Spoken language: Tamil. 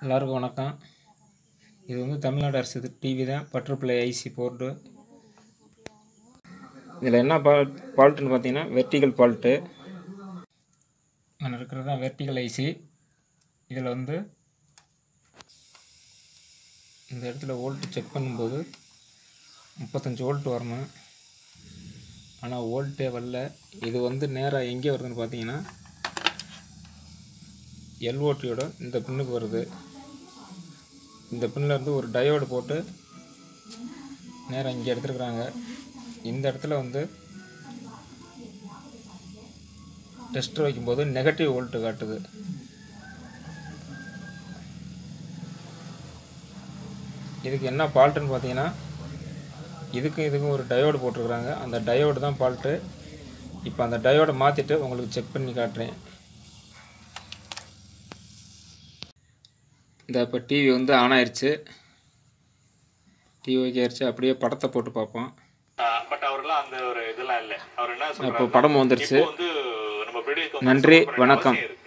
எல்லாருக்கும் வணக்கம் இது வந்து தமிழ்நாடு அரசு டிவி தான் பட்டர்ஃப்ளை ஐசி போர்டு இதில் என்ன பால் ஃபால்ட்டுன்னு பார்த்தீங்கன்னா வெர்டிகல் ஃபால்ட்டு அங்கே இருக்கிறது தான் வெர்டிகல் ஐசி இதில் வந்து இந்த இடத்துல வோல்ட் செக் பண்ணும்போது முப்பத்தஞ்சு வோல்ட் வரணும் ஆனால் வோல்ட்டே வரல இது வந்து நேராக எங்கே வருதுன்னு பார்த்தீங்கன்னா எல்ஓடியோட இந்த பின்னுக்கு வருது இந்த பின்னில் இருந்து ஒரு டயோடு போட்டு நேராக இங்கே எடுத்துருக்குறாங்க இந்த இடத்துல வந்து டெஸ்டர் வைக்கும்போது நெகட்டிவ் வோல்ட்டு காட்டுது இதுக்கு என்ன ஃபால்ட்டுன்னு பார்த்தீங்கன்னா இதுக்கும் இதுக்கும் ஒரு டயோடு போட்டிருக்குறாங்க அந்த டயோடு தான் ஃபால்ட்டு இப்போ அந்த டயோடை மாற்றிட்டு உங்களுக்கு செக் பண்ணி காட்டுறேன் இந்த இப்போ டிவி வந்து ஆன் ஆயிடுச்சு டிவி ஓகே ஆயிடுச்சு அப்படியே படத்தை போட்டு பார்ப்போம் பட் அவரெல்லாம் அந்த ஒரு இதெல்லாம் இல்ல அவர் என்ன சொல்றாரு இப்போ படம் வந்துருச்சு வந்து நம்ம பிரிட்டிஷ் நன்றி வணக்கம் இருக்கு